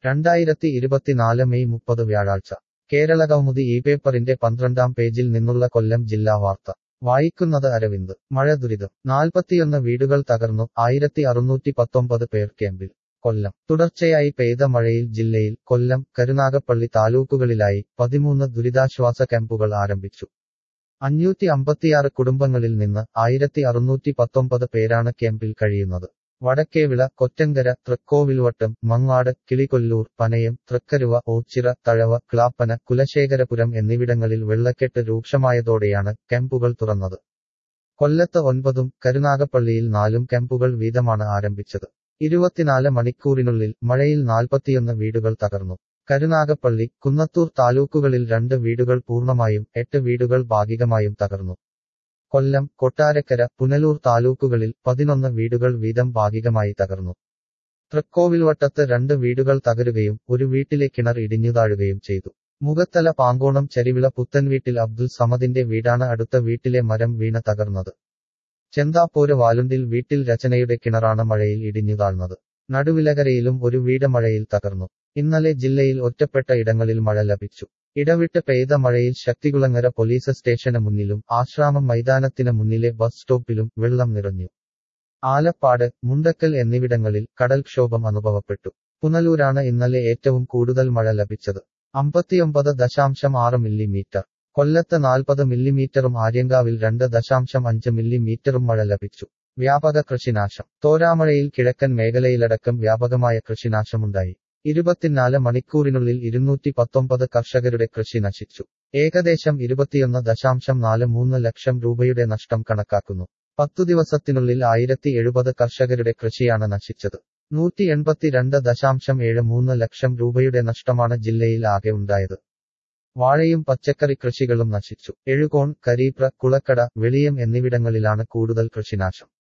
രണ്ടായിരത്തി ഇരുപത്തിനാല് മെയ് മുപ്പത് വ്യാഴാഴ്ച കേരളകൗമുദി ഈ പേപ്പറിന്റെ പന്ത്രണ്ടാം പേജിൽ നിന്നുള്ള കൊല്ലം ജില്ലാ വാർത്ത വായിക്കുന്നത് അരവിന്ദ് മഴ ദുരിതം നാൽപ്പത്തിയൊന്ന് വീടുകൾ തകർന്നു ആയിരത്തി അറുന്നൂറ്റി പത്തൊമ്പത് പേർ ക്യാമ്പിൽ കൊല്ലം തുടർച്ചയായി പെയ്ത മഴയിൽ ജില്ലയിൽ കൊല്ലം കരുനാഗപ്പള്ളി താലൂക്കുകളിലായി പതിമൂന്ന് ദുരിതാശ്വാസ ക്യാമ്പുകൾ ആരംഭിച്ചു അഞ്ഞൂറ്റി അമ്പത്തിയാറ് കുടുംബങ്ങളിൽ നിന്ന് ആയിരത്തി അറുന്നൂറ്റി പത്തൊമ്പത് പേരാണ് ക്യാമ്പിൽ കഴിയുന്നത് വടക്കേവിള കൊറ്റങ്കര തൃക്കോവിൽവട്ടം മങ്ങാട് കിളികൊല്ലൂർ പനയം തൃക്കരുവ ഓച്ചിറ തഴവ ക്ലാപ്പന കുലശേഖരപുരം എന്നിവിടങ്ങളിൽ വെള്ളക്കെട്ട് രൂക്ഷമായതോടെയാണ് ക്യാമ്പുകൾ തുറന്നത് കൊല്ലത്ത് ഒൻപതും കരുനാഗപ്പള്ളിയിൽ നാലും ക്യാമ്പുകൾ വീതമാണ് ആരംഭിച്ചത് ഇരുപത്തിനാല് മണിക്കൂറിനുള്ളിൽ മഴയിൽ നാൽപ്പത്തിയൊന്ന് വീടുകൾ തകർന്നു കരുനാഗപ്പള്ളി കുന്നത്തൂർ താലൂക്കുകളിൽ രണ്ട് വീടുകൾ പൂർണ്ണമായും എട്ട് വീടുകൾ ഭാഗികമായും തകർന്നു കൊല്ലം കൊട്ടാരക്കര പുനലൂർ താലൂക്കുകളിൽ പതിനൊന്ന് വീടുകൾ വീതം ഭാഗികമായി തകർന്നു തൃക്കോവിൽവട്ടത്ത് രണ്ട് വീടുകൾ തകരുകയും ഒരു വീട്ടിലെ കിണർ ഇടിഞ്ഞു താഴുകയും ചെയ്തു മുഖത്തല പാങ്കോണം ചരിവിള പുത്തൻവീട്ടിൽ അബ്ദുൽ സമദിന്റെ വീടാണ് അടുത്ത വീട്ടിലെ മരം വീണ തകർന്നത് ചെന്താപ്പോര് വാലുണ്ടിൽ വീട്ടിൽ രചനയുടെ കിണറാണ് മഴയിൽ ഇടിഞ്ഞു താഴ്ന്നത് നടുവിലകരയിലും ഒരു വീട് മഴയിൽ തകർന്നു ഇന്നലെ ജില്ലയിൽ ഒറ്റപ്പെട്ട ഇടങ്ങളിൽ മഴ ലഭിച്ചു ഇടവിട്ട് പെയ്ത മഴയിൽ ശക്തികുളങ്ങര പോലീസ് സ്റ്റേഷന് മുന്നിലും ആശ്രാമം മൈതാനത്തിന് മുന്നിലെ ബസ് സ്റ്റോപ്പിലും വെള്ളം നിറഞ്ഞു ആലപ്പാട് മുണ്ടക്കൽ എന്നിവിടങ്ങളിൽ കടൽക്ഷോഭം അനുഭവപ്പെട്ടു പുനലൂരാണ് ഇന്നലെ ഏറ്റവും കൂടുതൽ മഴ ലഭിച്ചത് അമ്പത്തിയൊമ്പത് ദശാംശം ആറ് മില്ലിമീറ്റർ കൊല്ലത്ത് നാൽപ്പത് മില്ലിമീറ്ററും ആര്യങ്കാവിൽ രണ്ട് ദശാംശം അഞ്ച് മില്ലിമീറ്ററും മഴ ലഭിച്ചു വ്യാപക കൃഷിനാശം തോരാമഴയിൽ കിഴക്കൻ മേഖലയിലടക്കം വ്യാപകമായ കൃഷിനാശമുണ്ടായി ഇരുപത്തിനാല് മണിക്കൂറിനുള്ളിൽ ഇരുന്നൂറ്റി പത്തൊമ്പത് കർഷകരുടെ കൃഷി നശിച്ചു ഏകദേശം ഇരുപത്തിയൊന്ന് ദശാംശം നാല് മൂന്ന് ലക്ഷം രൂപയുടെ നഷ്ടം കണക്കാക്കുന്നു പത്തു ദിവസത്തിനുള്ളിൽ ആയിരത്തി എഴുപത് കർഷകരുടെ കൃഷിയാണ് നശിച്ചത് നൂറ്റി എൺപത്തിരണ്ട് ദശാംശം ഏഴ് മൂന്ന് ലക്ഷം രൂപയുടെ നഷ്ടമാണ് ജില്ലയിൽ ആകെ ഉണ്ടായത് വാഴയും പച്ചക്കറി കൃഷികളും നശിച്ചു എഴുകോൺ കരീപ്ര കുളക്കട വെളിയം എന്നിവിടങ്ങളിലാണ് കൂടുതൽ കൃഷിനാശം